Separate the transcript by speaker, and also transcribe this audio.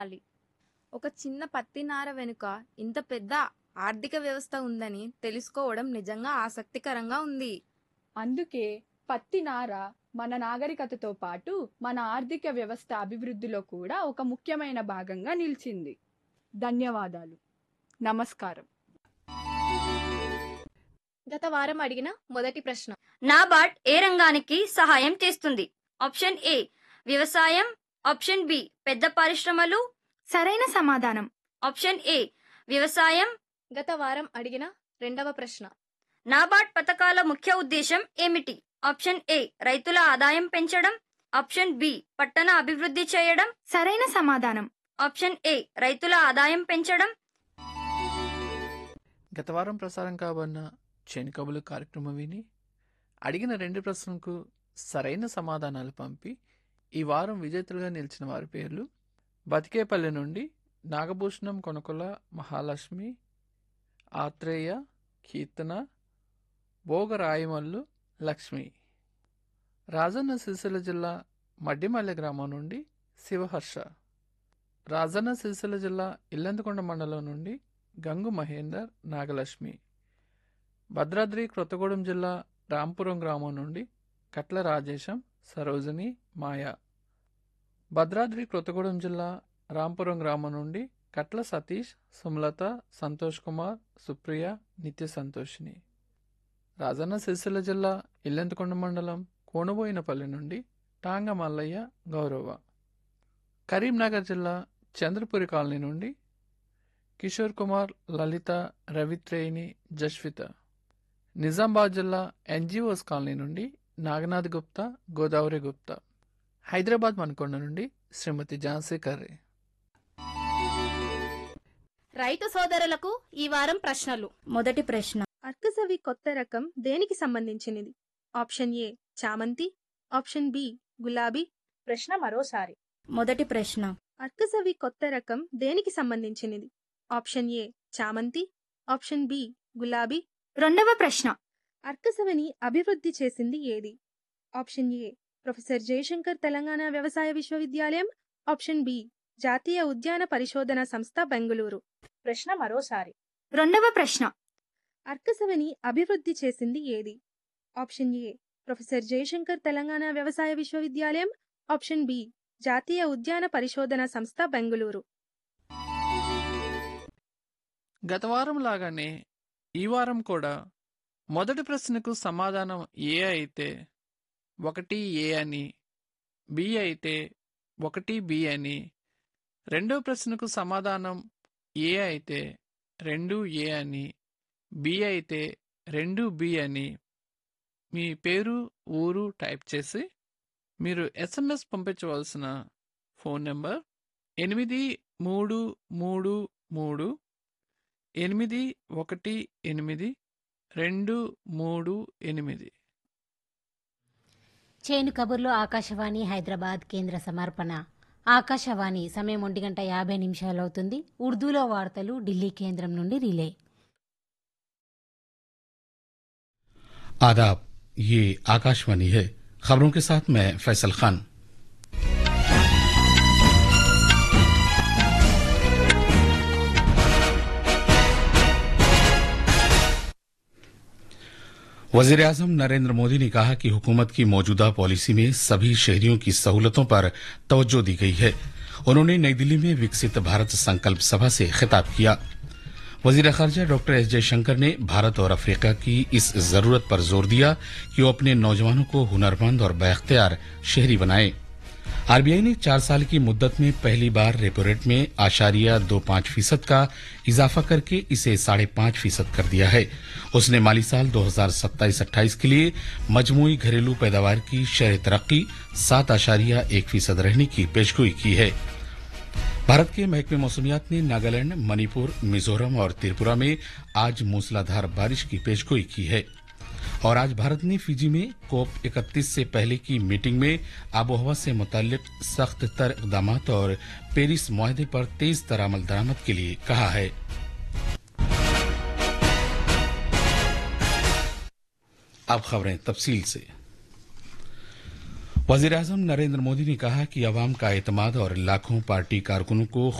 Speaker 1: ఒక చిన్న పత్తి నార వెనుక ఇంత పెద్ద ఆర్థిక వ్యవస్థ ఉందని తెలుసుకోవడం నిజంగా ఆసక్తికరంగా ఉంది
Speaker 2: అందుకే పత్తి నార మన నాగరికతతో పాటు మన ఆర్థిక వ్యవస్థ అభివృద్ధిలో కూడా ఒక ముఖ్యమైన భాగంగా నిలిచింది ధన్యవాదాలు నమస్కారం
Speaker 3: గత వారం అడిగిన మొదటి ప్రశ్న
Speaker 4: నాబార్డ్ ఏ రంగానికి సహాయం చేస్తుంది ఆప్షన్ ఏ వ్యవసాయం ఆప్షన్ బి పెద్ద పరిశ్రమలు
Speaker 5: సరైన సమాధానం
Speaker 4: ఆప్షన్ ఏ వ్యవసాయం
Speaker 3: గత వారం అడిగిన రెండవ ప్రశ్న
Speaker 4: నాబార్డ్ పథకాల ముఖ్య ఉద్దేశం ఏమిటి ఆప్షన్ ఏ రైతుల ఆదాయం పెంచడం ఆప్షన్ బి పట్టణ అభివృద్ధి చేయడం
Speaker 5: సరైన సమాధానం
Speaker 4: ఆప్షన్ ఏ రైతుల ఆదాయం పెంచడం
Speaker 6: గత వారం ప్రసారం కాబడిన చేను కబులు కార్యక్రమం విని అడిగిన రెండు ప్రశ్నలకు సరైన సమాధానాలు పంపి ఈ వారం విజేతలుగా నిలిచిన వారి పేర్లు బతికేపల్లి నుండి నాగభూషణం కొనకొల మహాలక్ష్మి ఆత్రేయ కీర్తన భోగరాయమల్లు లక్ష్మి రాజన్న సిరిసిల్ల జిల్లా మడ్డిమల్లె గ్రామం నుండి శివహర్ష రాజన్న సిరిసిల్ల జిల్లా ఇల్లందుకొండ మండలం నుండి గంగు మహేందర్ నాగలక్ష్మి భద్రాద్రి కొత్తగూడెం జిల్లా రాంపురం గ్రామం నుండి కట్ల రాజేశం సరోజిని మాయ భద్రాద్రి కొత్తగూడెం జిల్లా రాంపురం గ్రామం నుండి కట్ల సతీష్ సుమలత సంతోష్ కుమార్ సుప్రియ నిత్య సంతోషిని రాజన్న సిరిసిల్ల జిల్లా ఇల్లెంతకొండ మండలం కోనబోయినపల్లి నుండి టాంగ మల్లయ్య గౌరవ కరీంనగర్ జిల్లా చంద్రపురి కాలనీ నుండి కిషోర్ కుమార్ లలిత రవిత్రేయిని జస్విత నిజామాబాద్ జిల్లా ఎన్జిఓస్ కాలనీ నుండి నాగనాథ్ గుప్తా గోదావరి గుప్తా హైదరాబాద్ మనకొండ నుండి శ్రీమతి ఝాన్సీ కర్రీ
Speaker 3: రైతు సోదరులకు ఈ వారం ప్రశ్నలు
Speaker 4: మొదటి ప్రశ్న
Speaker 7: అర్కసవి కొత్త రకం దేనికి సంబంధించినది ఆప్షన్ ఏ చామంతి ఆప్షన్ బి గులాబీ
Speaker 3: ప్రశ్న మరోసారి
Speaker 4: మొదటి ప్రశ్న
Speaker 7: అర్కసవి కొత్త రకం దేనికి సంబంధించినది ఆప్షన్ ఏ చామంతి ఆప్షన్ బి గులాబీ
Speaker 5: రెండవ ప్రశ్న
Speaker 7: అర్కసవిని అభివృద్ధి చేసింది ఏది option A professor Jayashankar Telangana వ్యవసాయ విశ్వవిద్యాలయం ఆప్షన్ బి జాతీయ ఉద్యాన పరిశోధన సంస్థ బెంగుళూరు
Speaker 3: ప్రశ్న మరోసారి
Speaker 5: రెండవ ప్రశ్న
Speaker 7: అర్కసవిని అభివృద్ధి చేసింది ఏది option A professor Jayashankar Telangana వ్యవసాయ విశ్వవిద్యాలయం ఆప్షన్ బి జాతీయ ఉద్యాన పరిశోధన సంస్థ బెంగుళూరు
Speaker 6: గత వారం లాగానే ఈ వారం కూడా మొదటి ప్రశ్నకు సమాధానం ఏ అయితే ఒకటి ఏ అని బి అయితే ఒకటి బి అని రెండో ప్రశ్నకు సమాధానం ఏ అయితే రెండు ఏ అని బి అయితే రెండు బి అని మీ పేరు ఊరు టైప్ చేసి మీరు ఎస్ఎంఎస్ పంపించవలసిన ఫోన్ నెంబర్ ఎనిమిది మూడు మూడు మూడు ఎనిమిది ఒకటి ఎనిమిది రెండు మూడు ఎనిమిది
Speaker 8: చేను కబుర్లు ఆకాశవాణి హైదరాబాద్ కేంద్ర సమర్పణ ఆకాశవాణి సమయం ఒంటి గంట యాభై నిమిషాలు అవుతుంది ఉర్దూలో వార్తలు ఢిల్లీ కేంద్రం నుండి రిలే
Speaker 9: आदाब ये आकाशवाणी है खबरों के साथ मैं फैसल खान वजीर अजम नरेंद्र मोदी ने कहा कि हुकूमत की मौजूदा पॉलिसी में सभी शहरियों की सहूलतों पर तवज्जो दी गई है उन्होंने नई दिल्ली में विकसित भारत संकल्प सभा से खिताब किया वजीर खर्जा डॉक्टर एस जयशंकर ने भारत और अफ्रीका की इस जरूरत पर जोर दिया कि वो अपने नौजवानों को हुनरमंद और बाख्तियार शहरी बनाए आरबीआई ने चार साल की मुद्दत में पहली बार रेपो रेट में आशारिया दो पांच फीसद का इजाफा करके इसे साढ़े पांच फीसद कर दिया है उसने माली साल दो हजार सत्ताईस अट्ठाईस के लिए मजमुई घरेलू पैदावार की शरह तरक्की सात आशारिया एक फीसद रहने की पेशगोई की है भारत के महकमे मौसमियात ने नागालैंड मणिपुर मिजोरम और त्रिपुरा में आज मूसलाधार बारिश की पेशगोई की है और आज भारत ने फिजी में कोप 31 से पहले की मीटिंग में आबोहवा से मुतालिक सख्त तर इकदाम और पेरिस माहदे पर तेज तर अमल दरामद के लिए कहा है अब खबरें तफसील से वजीर अजम नरेंद्र मोदी ने कहा कि अवाम का एतमाद और लाखों पार्टी कारकुनों को